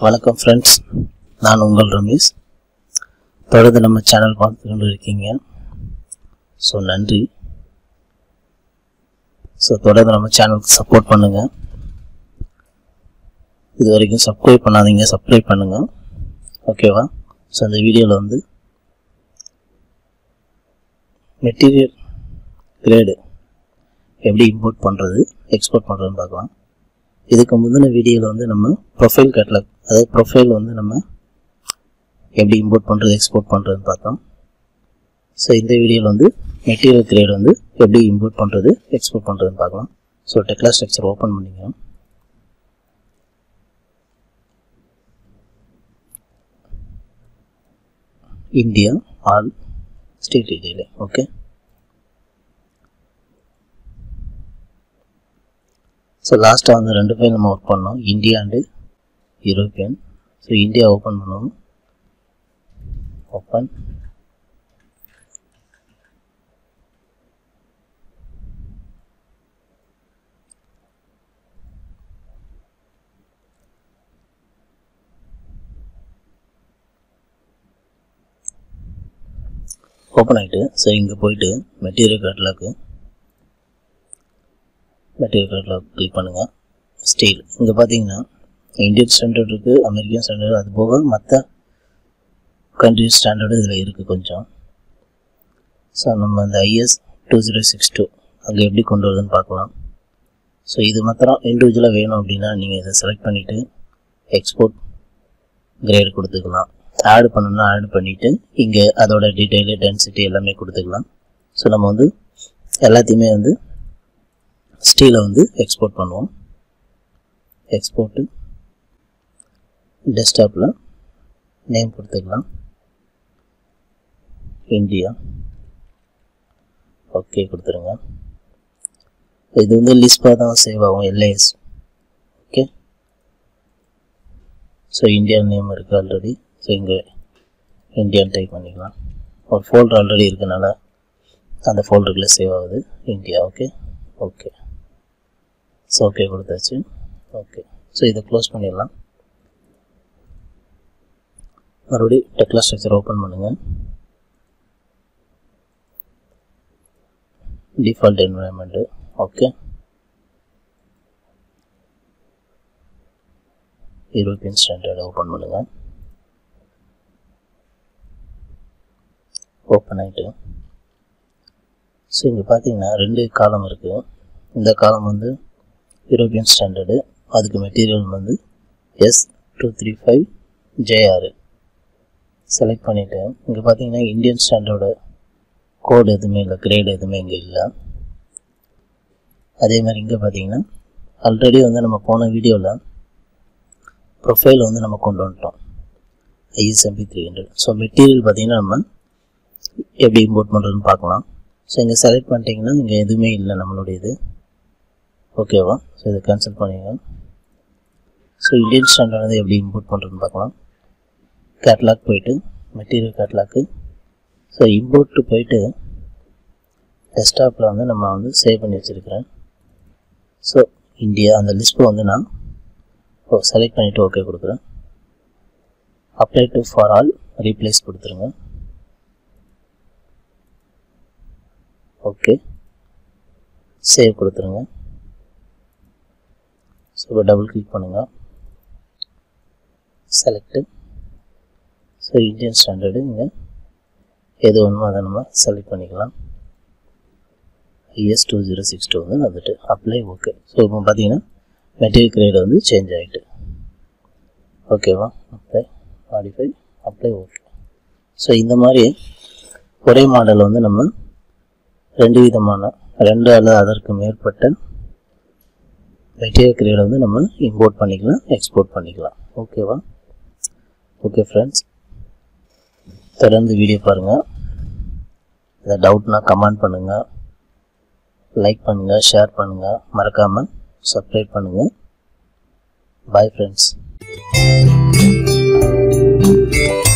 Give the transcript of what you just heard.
வணக்கம் ஃப்ரெண்ட்ஸ் நான் உங்கள் ரமேஷ் தொடர்ந்து நம்ம சேனல் பார்த்து கொண்டு இருக்கீங்க ஸோ நன்றி ஸோ தொடர்ந்து நம்ம சேனலுக்கு சப்போர்ட் பண்ணுங்கள் இது வரைக்கும் சப்ஸ்கிரைப் பண்ணாதீங்க சப்ஸ்கிரைப் பண்ணுங்கள் ஓகேவா ஸோ இந்த வீடியோவில் வந்து மெட்டீரியல் கிரேடு எப்படி இம்போர்ட் பண்ணுறது எக்ஸ்போர்ட் பண்ணுறதுன்னு பார்க்கலாம் இதுக்கு முந்தின வீடியோவில் வந்து நம்ம ப்ரொஃபைல் கேட்லாக் அதாவது ப்ரொஃபைல் வந்து நம்ம எப்படி இம்போர்ட் பண்ணுறது எக்ஸ்போர்ட் பண்ணுறதுன்னு பார்த்தோம் ஸோ இந்த வீடியோவில் வந்து மெட்டீரியல் கிரேட் வந்து எப்படி இம்போர்ட் பண்ணுறது எக்ஸ்போர்ட் பண்ணுறதுன்னு பார்க்கலாம் ஸோ டெக்லா ஸ்ட்ரக்சர் ஓப்பன் பண்ணிங்க India all state detail okay so லாஸ்ட்டாக வந்து ரெண்டு ஃபைல் நம்ம ஒர்க் பண்ணோம் India and European so India open பண்ணுவோம் ஓப்பன் ஓப்பன் ஆகிட்டு ஸோ இங்கே போயிட்டு மெட்டீரியல் கேட்லாக்கு மெட்டீரியல் கேட்லாக் கிளிக் பண்ணுங்கள் ஸ்டீல் இங்கே பார்த்தீங்கன்னா இந்தியன் ஸ்டாண்டர்ட் இருக்குது அமெரிக்கன் ஸ்டாண்டர்ட் அது போக மற்ற கண்ட்ரி ஸ்டாண்டர்டு இதில் இருக்குது கொஞ்சம் ஸோ நம்ம இந்த IS two zero six two அங்கே எப்படி கொண்டு வருதுன்னு பார்க்கலாம் ஸோ இது மாத்திரம் இண்டிவிஜுவலாக வேணும் அப்படின்னா நீங்கள் இதை செலக்ட் பண்ணிவிட்டு எக்ஸ்போர்ட் கிரேடு கொடுத்துக்கலாம் ஆட் பண்ணணும்னா ஆட் பண்ணிவிட்டு இங்கே அதோட டீட்டெயிலு டென்சிட்டி எல்லாமே கொடுத்துக்கலாம் ஸோ நம்ம வந்து எல்லாத்தையுமே வந்து ஸ்டீலை வந்து எக்ஸ்போர்ட் பண்ணுவோம் எக்ஸ்போர்ட்டு டெஸ்க்டாப்பில் நேம் கொடுத்துக்கலாம் இந்தியா ஓகே கொடுத்துருங்க இது வந்து லிஸ்பாக தான் சேவ் ஆகும் LAS okay so Indian name இருக்குது ஆல்ரெடி ஸோ இங்கே இந்தியன் டைப் பண்ணிக்கலாம் ஒரு ஃபோல்டர் ஆல்ரெடி இருக்கனால அந்த ஃபோல்டருக்குள்ளே சேவ் ஆகுது India okay okay so okay கொடுத்தாச்சு ஓகே ஸோ இதை க்ளோஸ் பண்ணிடலாம் மறுபடியும் டெக்லா ஸ்ட்ரக்சர் ஓப்பன் பண்ணுங்கள் default environment okay European standard open பண்ணுங்கள் ஓப்பன் ஆகிட்டு ஸோ இங்கே பார்த்தீங்கன்னா ரெண்டு காலம் இருக்குது இந்த காலம் வந்து யூரோப்பியன் ஸ்டாண்டர்டு அதுக்கு மெட்டீரியல் வந்து S two three five JR select பண்ணிவிட்டு இங்கே பார்த்தீங்கன்னா இந்தியன் ஸ்டாண்டர்டோட கோடு எதுவுமே இல்லை கிரேடு எதுவுமே இங்கே இல்லை அதே மாதிரி இங்கே பார்த்தீங்கன்னா ஆல்ரெடி வந்து நம்ம போன வீடியோவில் ப்ரொஃபைல் வந்து நம்ம கொண்டு வந்துட்டோம் ISMB three hundred so material பார்த்தீங்கன்னா நம்ம எப்படி இம்போர்ட் பண்ணுறதுன்னு பார்க்கலாம் ஸோ இங்கே செலக்ட் பண்ணிட்டீங்கன்னா இங்கே எதுவுமே இல்லை நம்மளுடைய இது ஓகேவா ஸோ இதை கேன்சல் பண்ணிங்க ஸோ இந்தியன் ஸ்டாண்டர்ட் வந்து எப்படி இம்போர்ட் பண்ணுறதுன்னு பார்க்கலாம் கேட்லாக் போயிட்டு மெட்டீரியல் கேட்லாக்கு ஸோ இம்போர்ட்டு போயிட்டு டெஸ்க்டாப்பில் வந்து நம்ம வந்து சேவ் பண்ணி வச்சுருக்கிறேன் ஸோ இந்தியா அந்த லிஸ்ட்டை வந்து நான் ஓ செலக்ட் பண்ணிவிட்டு ஓகே கொடுக்குறேன் apply to for all replace கொடுத்துருங்க ஓகே சேவ் கொடுத்துருங்க ஸோ இப்போ டபுள் கிளிக் பண்ணுங்கள் செலக்டு ஸோ இந்தியன் ஸ்டாண்டர்டு இங்கே எது வேணுமோ அதை நம்ம செலக்ட் பண்ணிக்கலாம் IS two zero six two வந்து வந்துட்டு அப்ளை ஓகே ஸோ இப்போ பார்த்தீங்கன்னா மெட்டீரியல் கிரேட் வந்து சேஞ்ச் ஆகிட்டு ஓகேவா apply modify apply okay so இந்த மாதிரி ஒரே மாடல் வந்து நம்ம ரெண்டு விதமான ரெண்டு அல்லது அதற்கு மேற்பட்ட மெட்டீரியல் கிரேட் வந்து நம்ம இம்போர்ட் பண்ணிக்கலாம் எக்ஸ்போர்ட் பண்ணிக்கலாம் ஓகேவா ஓகே ஃப்ரெண்ட்ஸ் தொடர்ந்து வீடியோ பாருங்கள் இதை டவுட்னா கமெண்ட் பண்ணுங்கள் லைக் பண்ணுங்கள் ஷேர் பண்ணுங்கள் மறக்காமல் சப்ஸ்கிரைப் பண்ணுங்கள் பாய் ஃப்ரெண்ட்ஸ்